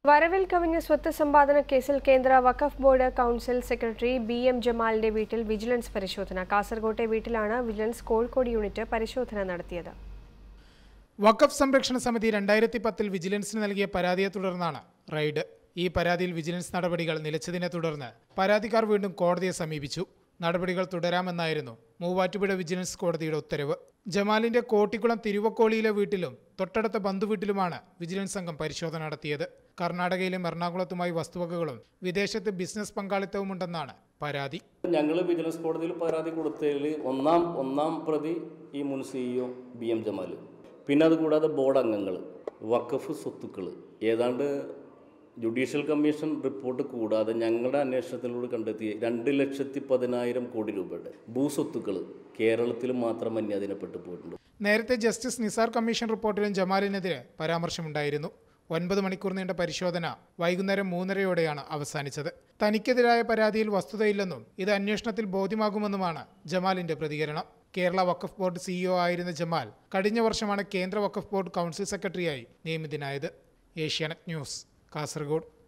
വരവിൽ കവിഞ്ഞ സ്വത്ത് സമ്പാദന കേസിൽ കേന്ദ്ര Waqf board council secretary B M ജമാലിന്റെ വീട്ടിൽ വിജിലൻസ് പരിശോധന കാസർകോട്ടെ വീട്ടിലാണ് വിജിലൻസ് കോഴിക്കോട് യൂണിറ്റ് പരിശോധന നടത്തിയത് വഖഫ് സംരക്ഷണ സമിതി രണ്ടായിരത്തി പത്തിൽ വിജിലൻസിന് നൽകിയ പരാതിയെ തുടർന്നാണ് റെയ്ഡ് ഈ പരാതിയിൽ വിജിലൻസ് നടപടികൾ നിലച്ചതിനെ തുടർന്ന് പരാതിക്കാർ വീണ്ടും കോടതിയെ സമീപിച്ചു നടപടികൾ തുടരാമെന്നായിരുന്നു മൂവാറ്റുപുഴ വിജിലൻസ് കോടതിയുടെ ഉത്തരവ് ജമാലിന്റെ കോട്ടിക്കുളം തിരുവക്കോളിയിലെ വീട്ടിലും തൊട്ടടുത്ത ബന്ധുവീട്ടിലുമാണ് വിജിലൻസ് സംഘം പരിശോധന നടത്തിയത് കർണാടകയിലും എറണാകുളത്തുമായി വസ്തുവകകളും വിദേശത്ത് ബിസിനസ് പങ്കാളിത്തവുമുണ്ടെന്നാണ് പരാതി ഞങ്ങൾ വിജിലൻസ് കോടതിയിൽ പരാതി കൊടുത്തതിൽ ഒന്നാം ഒന്നാം പ്രതി ഈ മുൻ സിഇഒ ബി എം ജമാൽ പിന്നെ അതുകൂടാതെ ബോർഡ് അംഗങ്ങൾ വഖഫ് സ്വത്തുക്കൾ ഏതാണ്ട് ജുഡീഷ്യൽ കമ്മീഷൻ റിപ്പോർട്ട് കൂടാതെ ഞങ്ങളുടെ അന്വേഷണത്തിലൂടെ കണ്ടെത്തിയ രണ്ട് ലക്ഷത്തി പതിനായിരം കോടി രൂപയുടെ ഭൂസ്വത്തുക്കൾ കേരളത്തിൽ മാത്രം അന്യാധീനപ്പെട്ടു പോയിട്ടുണ്ട് നേരത്തെ ജസ്റ്റിസ് നിസാർ കമ്മീഷൻ റിപ്പോർട്ടിലും ജമാലിനെതിരെ പരാമർശമുണ്ടായിരുന്നു ഒൻപത് മണിക്കൂർ നീണ്ട പരിശോധന വൈകുന്നേരം മൂന്നരയോടെയാണ് അവസാനിച്ചത് തനിക്കെതിരായ പരാതിയിൽ വസ്തുതയില്ലെന്നും ഇത് അന്വേഷണത്തിൽ ബോധ്യമാകുമെന്നുമാണ് ജമാലിന്റെ പ്രതികരണം കേരള വഖഫ് ബോർഡ് സിഇഒ ആയിരുന്ന ജമാൽ കഴിഞ്ഞ വർഷമാണ് കേന്ദ്ര വഖഫ് ബോർഡ് കൗൺസിൽ സെക്രട്ടറിയായി നിയമിതനായത് ഏഷ്യാനെറ്റ് ന്യൂസ് കാസർഗോഡ്